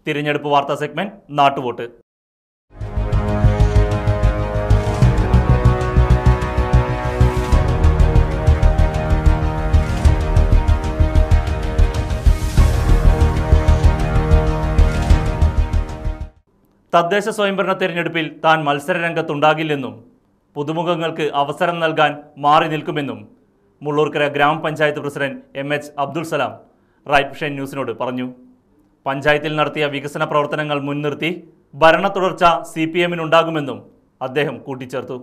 തിരഞ്ഞെടുപ്പ് വാർത്താ സെഗ്മെന്റ് നാട്ടുവോട്ട് തദ്ദേശ സ്വയംഭരണ തെരഞ്ഞെടുപ്പിൽ താൻ മത്സരരംഗത്തുണ്ടാകില്ലെന്നും പുതുമുഖങ്ങൾക്ക് അവസരം നൽകാൻ മാറി നിൽക്കുമെന്നും Mullurkara grama panchayat president M H Abdul Salam right vision ന്യൂസിനോട് പറഞ്ഞു പഞ്ചായത്തിൽ നടത്തിയ വികസന പ്രവർത്തനങ്ങൾ മുൻനിർത്തി ഭരണ തുടർച്ച സി പി എമ്മിനുണ്ടാകുമെന്നും അദ്ദേഹം കൂട്ടിച്ചേർത്തു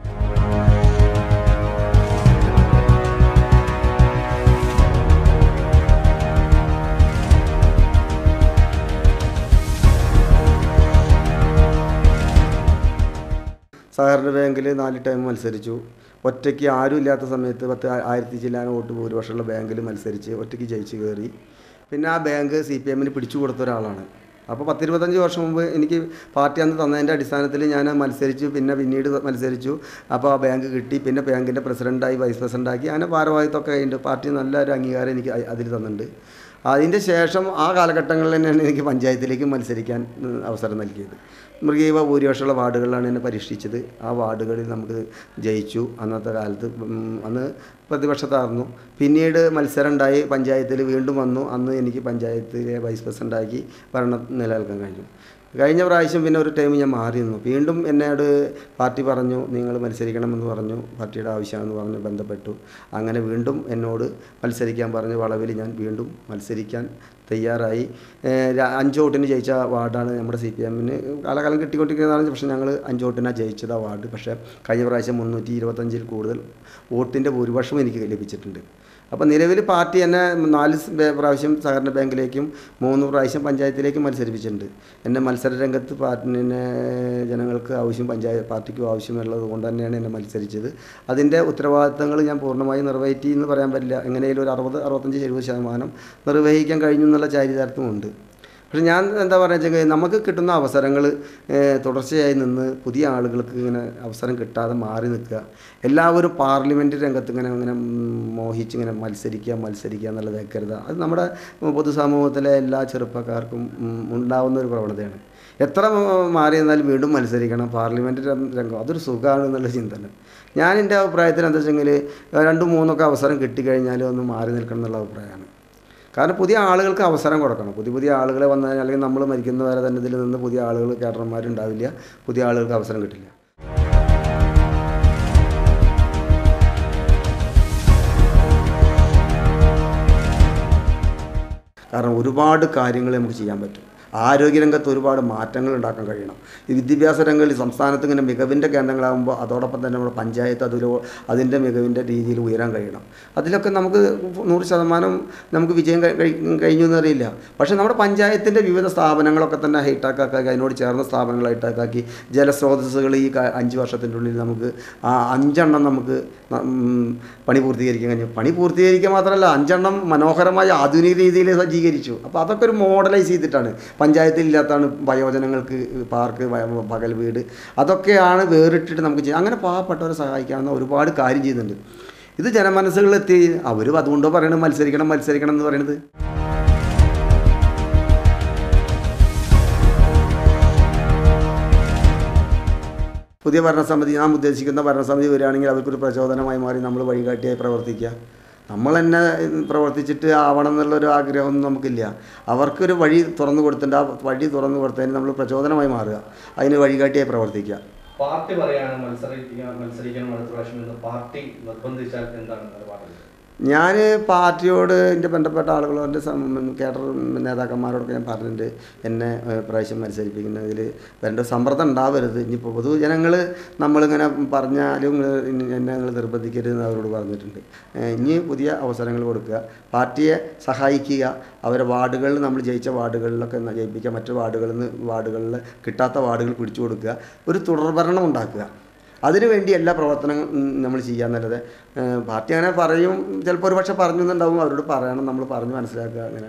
സഹകരണ ബാങ്കിൽ നാല് ടൈം മത്സരിച്ചു ഒറ്റയ്ക്ക് ആരും ഇല്ലാത്ത സമയത്ത് പത്ത് ആ- ആയിരത്തി ചില്ലാനം വോട്ട് ഭൂരിപക്ഷമുള്ള ബാങ്കിൽ മത്സരിച്ച് ഒറ്റയ്ക്ക് ജയിച്ച് കയറി പിന്നെ ആ ബാങ്ക് സി പി എമ്മിന് പിടിച്ചു കൊടുത്ത ഒരാളാണ് അപ്പോൾ പത്തിരുപത്തഞ്ച് വർഷം മുമ്പ് എനിക്ക് പാർട്ടി അന്ന് തന്നതിൻ്റെ അടിസ്ഥാനത്തിൽ ഞാൻ മത്സരിച്ചു പിന്നെ പിന്നീട് മത്സരിച്ചു അപ്പോൾ ആ ബാങ്ക് കിട്ടി പിന്നെ ബാങ്കിൻ്റെ പ്രസിഡൻ്റായി വൈസ് പ്രസിഡൻ്റാക്കി അങ്ങനെ ഭാരവാഹിത്വമൊക്കെ അതിൻ്റെ പാർട്ടി നല്ലൊരു അംഗീകാരം എനിക്ക് അ- അതിൽ തന്നിട്ടുണ്ട് അതിൻ്റെ ശേഷം ആ കാലഘട്ടങ്ങളിൽ തന്നെയാണ് എനിക്ക് പഞ്ചായത്തിലേക്ക് മത്സരിക്കാൻ ഉം, അവസരം നൽകിയത് മൃഗീവ ഭൂരിപക്ഷമുള്ള വാർഡുകളിലാണ് എന്നെ പരീക്ഷിച്ചത് ആ വാർഡുകളിൽ നമുക്ക് ജയിച്ചു അന്നത്തെ കാലത്ത് ഉം, അന്ന് പ്രതിപക്ഷത്തായിരുന്നു പിന്നീട് മത്സരം ഉണ്ടായി പഞ്ചായത്തിൽ വീണ്ടും വന്നു അന്ന് എനിക്ക് പഞ്ചായത്തിലെ വൈസ് പ്രസിഡൻ്റാക്കി ഭരണം നിലനിൽക്കാൻ കഴിഞ്ഞു കഴിഞ്ഞ പ്രാവശ്യം പിന്നെ ഒരു ടൈം ഞാൻ മാറി നിന്നു വീണ്ടും എന്നോട് പാർട്ടി പറഞ്ഞു നിങ്ങൾ മത്സരിക്കണമെന്ന് പറഞ്ഞു പാർട്ടിയുടെ ആവശ്യമാണെന്ന് പറഞ്ഞ് ബന്ധപ്പെട്ടു അങ്ങനെ വീണ്ടും എന്നോട് മത്സരിക്കാൻ പറഞ്ഞ് വളവിൽ ഞാൻ വീണ്ടും മത്സരിക്കാൻ തയ്യാറായി ഏഹ് ര- അഞ്ച് വോട്ടിന് ജയിച്ച വാർഡാണ് നമ്മുടെ സി പി എമ്മിന് കാലകാലം കിട്ടിക്കൊണ്ടിരിക്കുന്നതാണ് പക്ഷേ ഞങ്ങൾ അഞ്ച് വോട്ടിനാണ് ജയിച്ചത് ആ വാർഡ് പക്ഷേ കഴിഞ്ഞ പ്രാവശ്യം മുന്നൂറ്റി ഇരുപത്തഞ്ചിൽ കൂടുതൽ വോട്ടിൻ്റെ ഭൂരിപക്ഷം എനിക്ക് ലഭിച്ചിട്ടുണ്ട് അപ്പോൾ നിലവിൽ പാർട്ടി എന്നെ നാല് സ് ബേ- പ്രാവശ്യം സഹകരണ ബാങ്കിലേക്കും മൂന്ന് പ്രാവശ്യം പഞ്ചായത്തിലേക്കും മത്സരിപ്പിച്ചിട്ടുണ്ട് എന്നെ മത്സര രംഗത്ത് പാർട്ടിനെ ജനങ്ങൾക്ക് ആവശ്യം പഞ്ചായത്ത് പാർട്ടിക്കും ആവശ്യമുള്ളത് കൊണ്ട് തന്നെയാണ് എന്നെ മത്സരിച്ചത് അതിൻ്റെ ഉത്തരവാദിത്തങ്ങൾ ഞാൻ പൂർണ്ണമായും നിർവഹിച്ചു എന്ന് പറയാൻ പറ്റില്ല എങ്ങനെയും ഒരു അറുപത് അറുപത്തഞ്ച് എഴുപത് ശതമാനം നിർവഹിക്കാൻ കഴിഞ്ഞു എന്നുള്ള ചാരിതാർത്ഥ്യമുണ്ട് പക്ഷെ ഞാൻ എന്താ പറയുക വെച്ചാൽ നമുക്ക് കിട്ടുന്ന അവസരങ്ങൾ തുടർച്ചയായി നിന്ന് പുതിയ ആളുകൾക്ക് ഇങ്ങനെ അവസരം കിട്ടാതെ മാറി നിൽക്കുക എല്ലാവരും പാർലമെൻറ്റ് രംഗത്ത് ഇങ്ങനെ ഇങ്ങനെ ഉം, മോഹിച്ച് ഇങ്ങനെ മത്സരിക്കുക മത്സരിക്കുക എന്നുള്ളത് കരുതുക അത് നമ്മുടെ പൊതുസമൂഹത്തിലെ എല്ലാ ചെറുപ്പക്കാർക്കും ഉം, ഉണ്ടാവുന്ന ഒരു പ്രവണതയാണ് എത്ര ഉം, മാറി നിന്നാലും വീണ്ടും മത്സരിക്കണം പാർലമെൻറ്റ് രംഗം അതൊരു സുഖമാണ് എന്നുള്ള ചിന്തന ഞാൻ എൻ്റെ അഭിപ്രായത്തിൽ എന്താ വെച്ചെങ്കിൽ രണ്ടും മൂന്നൊക്കെ അവസരം കിട്ടിക്കഴിഞ്ഞാൽ ഒന്ന് മാറി നിൽക്കണം എന്നുള്ള അഭിപ്രായമാണ് കാരണം പുതിയ ആളുകൾക്ക് അവസരം കൊടുക്കണം പുതിയ പുതിയ ആളുകളെ വന്നാൽ അല്ലെങ്കിൽ നമ്മൾ മരിക്കുന്നവരെ തന്നെ ഇതിൽ നിന്ന് പുതിയ ആളുകൾ കേഡർമാരുണ്ടാവില്ല പുതിയ ആളുകൾക്ക് അവസരം കിട്ടില്ല കാരണം ഒരുപാട് കാര്യങ്ങൾ നമുക്ക് ചെയ്യാൻ പറ്റും ആരോഗ്യരംഗത്ത് ഒരുപാട് മാറ്റങ്ങൾ ഉണ്ടാക്കാൻ കഴിയണം ഈ വിദ്യാഭ്യാസ രംഗങ്ങളിൽ സംസ്ഥാനത്ത് ഇങ്ങനെ മികവിൻ്റെ കേന്ദ്രങ്ങളാകുമ്പോൾ അതോടൊപ്പം തന്നെ നമ്മുടെ പഞ്ചായത്ത് അതിൽ അതിൻ്റെ മികവിൻ്റെ രീതിയിൽ ഉയരാൻ കഴിയണം അതിലൊക്കെ നമുക്ക് നൂറ് ശതമാനം നമുക്ക് വിജയം കഴി- കഴി- കഴിഞ്ഞു എന്നറിയില്ല പക്ഷേ നമ്മുടെ പഞ്ചായത്തിൻ്റെ വിവിധ സ്ഥാപനങ്ങളൊക്കെ തന്നെ ഹൈട്ടാക്കാക്കി അതിനോട് ചേർന്ന സ്ഥാപനങ്ങൾ ഹൈട്ടാക്കാക്കി ജലസ്രോതസ്സുകൾ ഈ ക- അഞ്ച് വർഷത്തിൻ്റെ ഉള്ളിൽ നമുക്ക് ആ അഞ്ചെണ്ണം നമുക്ക് ന- ഉം, പണി പൂർത്തീകരിക്കാൻ കഴിഞ്ഞു പണി പൂർത്തീകരിക്കുക മാത്രമല്ല അഞ്ചെണ്ണം മനോഹരമായ ആധുനിക രീതിയിൽ സജ്ജീകരിച്ചു അപ്പോൾ അതൊക്കെ ഒരു മോഡലൈസ് ചെയ്തിട്ടാണ് പഞ്ചായത്തിൽ ഇല്ലാത്തതാണ് വയോജനങ്ങൾക്ക് പാർക്ക് വയ- പകൽ വീട് അതൊക്കെയാണ് വേറിട്ടിട്ട് നമുക്ക് ചെയ്യാം അങ്ങനെ പാവപ്പെട്ടവരെ സഹായിക്കാവുന്ന ഒരുപാട് കാര്യം ചെയ്യുന്നുണ്ട് ഇത് ജനമനസ്സുകളിലെത്തി അവരും അതുകൊണ്ടോ പറയണത് മത്സരിക്കണം മത്സരിക്കണം എന്ന് പറയുന്നത് പുതിയ ഭരണസമിതി നാം ഉദ്ദേശിക്കുന്ന ഭരണസമിതി വരികയാണെങ്കിൽ അവർക്കൊരു പ്രചോദനമായി മാറി നമ്മൾ വഴികാട്ടിയായി പ്രവർത്തിക്കുക നമ്മൾ തന്നെ പ്രവർത്തിച്ചിട്ട് ആവണം എന്നുള്ളൊരു ആഗ്രഹമൊന്നും നമുക്കില്ല അവർക്കൊരു വഴി തുറന്നു കൊടുത്തിട്ട് ആ വഴി തുറന്നു കൊടുത്തതിന് നമ്മൾ പ്രചോദനമായി മാറുക അതിന് വഴികാട്ടിയായി പ്രവർത്തിക്കുക പാർട്ടി പറയാണ് മത്സരിക്കാൻ മത്സരിക്കണം അടുത്ത പ്രാവശ്യം എന്ന് പാർട്ടി നിർബന്ധിച്ചാൽ എന്താണ് നിലപാടുള്ളത് ഞാൻ പാർട്ടിയോട് എൻ്റെ ബന്ധപ്പെട്ട ആളുകളോട് എൻ്റെ സം- കേഡർ നേതാക്കന്മാരോടൊക്കെ ഞാൻ പറഞ്ഞിട്ടുണ്ട് എന്നെ ഏഹ്, പ്രാവശ്യം മത്സരിപ്പിക്കുന്നതിൽ വേണ്ട സമ്മർദ്ദം ഉണ്ടാവരുത് ഇനിയിപ്പോൾ പൊതുജനങ്ങൾ നമ്മളിങ്ങനെ പറഞ്ഞാലും ഇങ്ങള് ഇനി എന്നെ നിങ്ങൾ നിർബന്ധിക്കരുത് എന്ന് അവരോട് പറഞ്ഞിട്ടുണ്ട് ഏഹ്, ഇനി പുതിയ അവസരങ്ങൾ കൊടുക്കുക പാർട്ടിയെ സഹായിക്കുക അവരെ വാർഡുകളിൽ നമ്മൾ ജയിച്ച വാർഡുകളിലൊക്കെ ന- ജയിപ്പിക്കുക മറ്റു വാർഡുകളിൽ നിന്ന് വാർഡുകളിൽ കിട്ടാത്ത വാർഡുകൾ പിടിച്ചു കൊടുക്കുക ഒരു തുടർഭരണം ഉണ്ടാക്കുക അതിനുവേണ്ടി എല്ലാ പ്രവർത്തനങ്ങളും നമ്മൾ ചെയ്യാന്നുള്ളത് ഏഹ് പാർട്ടി അങ്ങനെ പറയും ചിലപ്പോൾ ഒരു പക്ഷെ പറഞ്ഞു എന്നുണ്ടാവും അവരോട് പറയണം നമ്മൾ പറഞ്ഞ് മനസ്സിലാക്കുക അങ്ങനെ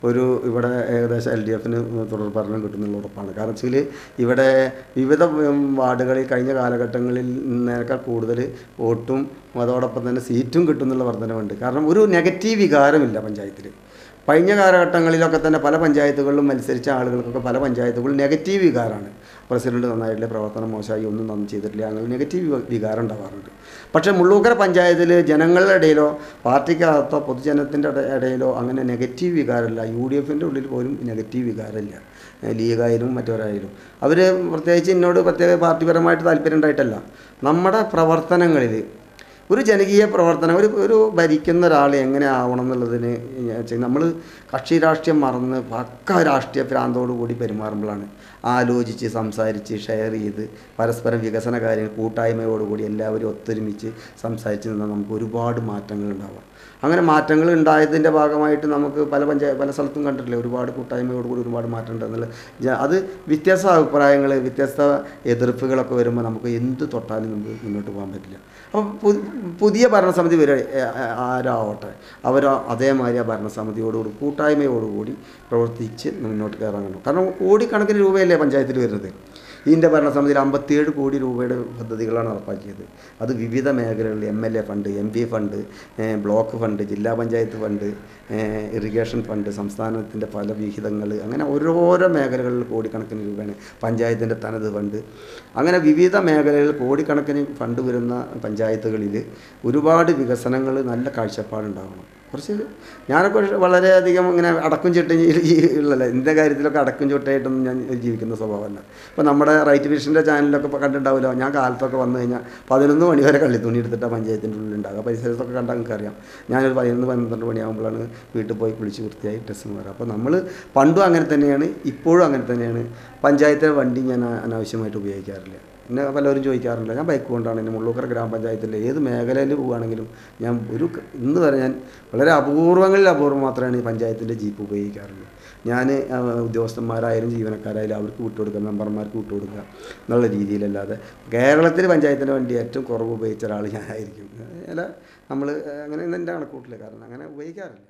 ഒരു ഇവിടെ ഏകദേശം എൽ ഡി എഫിന് തുടർ ഭരണം കിട്ടുന്നുള്ള ഉറപ്പാണ് കാരണം വെച്ചാൽ ഇവിടെ വിവിധ ഉം, വാർഡുകളിൽ കഴിഞ്ഞ കാലഘട്ടങ്ങളിൽ നിന്നേക്കാൾ കൂടുതൽ വോട്ടും അതോടൊപ്പം തന്നെ സീറ്റും കിട്ടുന്നുള്ള വർധനവുണ്ട് കാരണം ഒരു നെഗറ്റീവ് വികാരമില്ല പഞ്ചായത്തിൽ കഴിഞ്ഞ കാലഘട്ടങ്ങളിലൊക്കെ തന്നെ പല പഞ്ചായത്തുകളിലും മത്സരിച്ച ആളുകൾക്കൊക്കെ പല പഞ്ചായത്തുകളിലും നെഗറ്റീവ് വികാരമാണ് പ്രസിഡന്റ് നന്നായിട്ടില്ല പ്രവർത്തനം മോശമായി ഒന്നും നന്ദി ചെയ്തിട്ടില്ല അങ്ങനെ നെഗറ്റീവ് വി- വികാരം ഉണ്ടാവാറുണ്ട് പക്ഷേ മുള്ളൂക്കര പഞ്ചായത്തിൽ ജനങ്ങളുടെ ഇടയിലോ പാർട്ടിക്കകത്തോ പൊതുജനത്തിൻ്റെ ഇട- ഇടയിലോ അങ്ങനെ നെഗറ്റീവ് വികാരമില്ല യു ഡി എഫിൻ്റെ ഉള്ളിൽ പോലും നെഗറ്റീവ് വികാരമില്ല ഏഹ് ലീഗായാലും മറ്റവരായാലും അവർ പ്രത്യേകിച്ച് എന്നോട് പ്രത്യേക പാർട്ടിപരമായിട്ട് താല്പര്യം ഉണ്ടായിട്ടല്ല നമ്മുടെ പ്രവർത്തനങ്ങളിൽ ഒരു ജനകീയ പ്രവർത്തനം ഒരു ഒരു ഭരിക്കുന്ന ഒരാൾ എങ്ങനെ ആവണം എന്നുള്ളതിന് നമ്മൾ കക്ഷി രാഷ്ട്രീയം മറന്ന് പക്ക രാഷ്ട്രീയ ഭ്രാന്തോടു കൂടി പെരുമാറുമ്പോഴാണ് ആലോചിച്ച് സംസാരിച്ച് ഷെയർ ചെയ്ത് പരസ്പരം വികസന കാര്യങ്ങൾ കൂട്ടായ്മയോടുകൂടി എല്ലാവരും ഒത്തൊരുമിച്ച് സംസാരിച്ച് നിന്നാൽ നമുക്ക് ഒരുപാട് മാറ്റങ്ങൾ ഉണ്ടാവാം അങ്ങനെ മാറ്റങ്ങൾ ഉണ്ടായതിൻ്റെ ഭാഗമായിട്ട് നമുക്ക് പല പഞ്ചായത്ത് പല സ്ഥലത്തും കണ്ടിട്ടില്ലേ ഒരുപാട് കൂട്ടായ്മയോടുകൂടി ഒരുപാട് മാറ്റം ഉണ്ടെന്നുള്ള ജ- അത് വ്യത്യസ്ത അഭിപ്രായങ്ങൾ വ്യത്യസ്ത എതിർപ്പുകളൊക്കെ വരുമ്പോൾ നമുക്ക് എന്ത് തൊട്ടാലും നമുക്ക് മുന്നോട്ട് പോകാൻ പറ്റില്ല അപ്പം പു- പുതിയ ഭരണസമിതി വരെ ഏ- ഏ- ആരാവട്ടെ അവർ അതേമാതിരി ആ ഭരണസമിതിയോടുകൂടി കൂട്ടായ്മയോടുകൂടി പ്രവർത്തിച്ച് മുന്നോട്ട് കയറാൻ കഴിയും കാരണം കോടിക്കണക്കിന് രൂപയല്ലേ പഞ്ചായത്തിൽ വരുന്നത് ഇതിൻ്റെ ഭരണസമിതിയിൽ അമ്പത്തിയേഴ് കോടി രൂപയുടെ പദ്ധതികളാണ് നടപ്പാക്കിയത് അത് വിവിധ മേഖലകളിൽ M L A fund M P fund ഏഹ് ബ്ലോക്ക് ഫണ്ട് ജില്ലാ പഞ്ചായത്ത് ഫണ്ട് ഏഹ് ഇറിഗേഷൻ ഫണ്ട് സംസ്ഥാനത്തിൻ്റെ പല വിഹിതങ്ങൾ അങ്ങനെ ഓരോരോ മേഖലകളിൽ കോടിക്കണക്കിന് രൂപയാണ് പഞ്ചായത്തിൻ്റെ തനത് ഫണ്ട് അങ്ങനെ വിവിധ മേഖലകളിൽ കോടിക്കണക്കിന് ഫണ്ട് വരുന്ന പഞ്ചായത്തുകളിൽ ഒരുപാട് വികസനങ്ങൾ നല്ല കാഴ്ചപ്പാടുണ്ടാവണം കുറച്ച് ഞാനൊക്കെ ഒരു വളരെയധികം ഇങ്ങനെ അടക്കും ചിട്ടയും ഉള്ളല്ല എൻ്റെ കാര്യത്തിലൊക്കെ അടക്കും ചിട്ടയായിട്ടൊന്നും ഞാൻ ജീവിക്കുന്ന സ്വഭാവമല്ല ഇപ്പോൾ നമ്മുടെ റൈറ്റ് വിഷൻ്റെ ചാനലിലൊക്കെ ഇപ്പോൾ കണ്ടിട്ടുണ്ടാവില്ല ഞാൻ കാലത്തൊക്കെ വന്നു കഴിഞ്ഞാൽ പതിനൊന്ന് മണി വരെ കള്ളിത്തുണി എടുത്തിട്ടാണ് പഞ്ചായത്തിൻ്റെ ഉള്ളിൽ ഉണ്ടാകുക പരിസരത്തൊക്കെ കണ്ടാൽ നിങ്ങൾക്ക് അറിയാം ഞാനൊരു പതിനൊന്ന് പന്ത്രണ്ട് മണിയാകുമ്പോഴാണ് വീട്ടിൽ പോയി കുളിച്ച് വൃത്തിയായി ഡ്രസ്സ് മാറുക അപ്പോൾ നമ്മൾ പണ്ടും അങ്ങനെ തന്നെയാണ് ഇപ്പോഴും അങ്ങനെ തന്നെയാണ് പഞ്ചായത്തിലെ വണ്ടി ഞാൻ അനാവശ്യമായിട്ട് ഉപയോഗിക്കാറില്ല എന്നെ പലരും ചോദിക്കാറുണ്ട് ഞാൻ ബൈക്ക് കൊണ്ടാണ് എൻ്റെ മുള്ളൂക്കര ഗ്രാമപഞ്ചായത്തിലെ ഏത് മേഖലയിൽ പോവുകയാണെങ്കിലും ഞാൻ ഒരു ക- ഇന്ന് വരെ ഞാൻ വളരെ അപൂർവങ്ങളിൽ അപൂർവം മാത്രമാണ് ഈ പഞ്ചായത്തിൻ്റെ ജീപ്പ് ഉപയോഗിക്കാറുള്ളൂ ഞാൻ ആ, ഉദ്യോഗസ്ഥന്മാരായാലും ജീവനക്കാരായാലും അവർക്ക് വിട്ടുകൊടുക്കുക മെമ്പർമാർക്ക് വിട്ടുകൊടുക്കുക എന്നുള്ള രീതിയിലല്ലാതെ കേരളത്തിൽ പഞ്ചായത്തിൻ്റെ വണ്ടി ഏറ്റവും കുറവ് ഉപയോഗിച്ച ഒരാൾ ഞാനായിരിക്കും അല്ല നമ്മൾ അങ്ങനെ എൻ്റെ കണക്കൂട്ടില്ല കാരണം അങ്ങനെ ഉപയോഗിക്കാറില്ല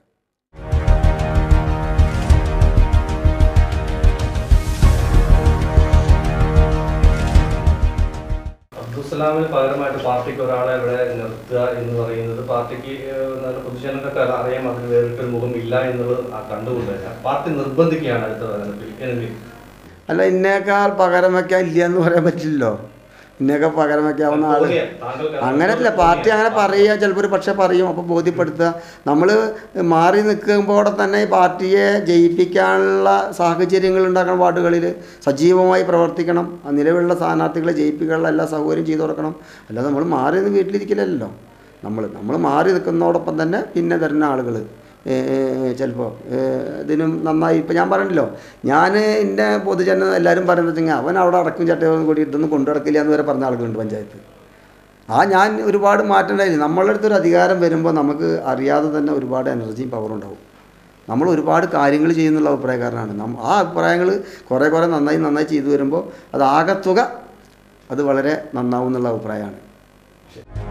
അബ്ദുസലാമിന് പകരമായിട്ട് പാർട്ടിക്ക് ഒരാളെ ഇവിടെ നിർത്തുക എന്ന് പറയുന്നത് പാർട്ടിക്ക് ഏഹ്, നല്ല പൊതുജനങ്ങൾക്ക് അറിയാം അതിന് വേറിട്ടൊരു മുഖം ഇല്ല എന്നുള്ളത് ആ കണ്ടുകൊണ്ട് തന്നെ പാർട്ടി നിർബന്ധിക്കുകയാണ് അടുത്ത തെരഞ്ഞെടുപ്പിൽ എങ്കിൽ അല്ല ഇന്നേക്കാൾ പകരം വയ്ക്കാൻ ഇല്ല എന്ന് പറയാൻ പറ്റില്ലല്ലോ ഇന്നേക്കാൾ പകരം വയ്ക്കാവുന്ന ആൾ തോന്നിയ, താങ്കൾക്ക് അങ്ങനെയല്ല പാർട്ടി അങ്ങനെ പറയുക ചിലപ്പോൾ ഒരു പക്ഷേ പറയും അപ്പോൾ ബോധ്യപ്പെടുത്തുക നമ്മൾ മാറി നിൽക്കുമ്പോൾ തന്നെ ഈ പാർട്ടിയെ ജയിപ്പിക്കാനുള്ള സാഹചര്യങ്ങൾ ഉണ്ടാക്കണം വാർഡുകളിൽ സജീവമായി പ്രവർത്തിക്കണം ആ നിലവിലുള്ള സ്ഥാനാർത്ഥികളെ ജയിപ്പിക്കാനുള്ള എല്ലാ സൗകര്യം ചെയ്തു കൊടുക്കണം അല്ലാതെ നമ്മൾ മാറി നിന്ന് വീട്ടിലിരിക്കില്ലല്ലോ നമ്മൾ നമ്മൾ മാറി നിൽക്കുന്നതോടൊപ്പം തന്നെ പിന്നെ വരുന്ന ആളുകൾ ചിലപ്പോൾ ഇതിനും നന്നായി ഇപ്പം ഞാൻ പറഞ്ഞല്ലോ ഞാൻ എൻ്റെ പൊതുജനം എല്ലാവരും പറയുന്നത് വെച്ചെങ്കിൽ അവൻ അവിടെ അടക്കും ചട്ടയും കൂടി ഇതൊന്നും കൊണ്ടു നടക്കില്ല എന്ന് വരെ പറഞ്ഞ ആളുകളുണ്ട് പഞ്ചായത്ത് ആ ഞാൻ ഒരുപാട് മാറ്റം ഉണ്ടായില്ല നമ്മളുടെ അടുത്തൊരു അധികാരം വരുമ്പോൾ നമുക്ക് അറിയാതെ തന്നെ ഒരുപാട് എനർജിയും പവറും ഉണ്ടാവും നമ്മൾ ഒരുപാട് കാര്യങ്ങൾ ചെയ്യുന്നുള്ള അഭിപ്രായക്കാരനാണ് നം ആ അഭിപ്രായങ്ങൾ കുറേ കുറേ നന്നായി നന്നായി ചെയ്തു വരുമ്പോൾ അത് ആകത്തുക അത് വളരെ നന്നാവും എന്നുള്ള അഭിപ്രായമാണ്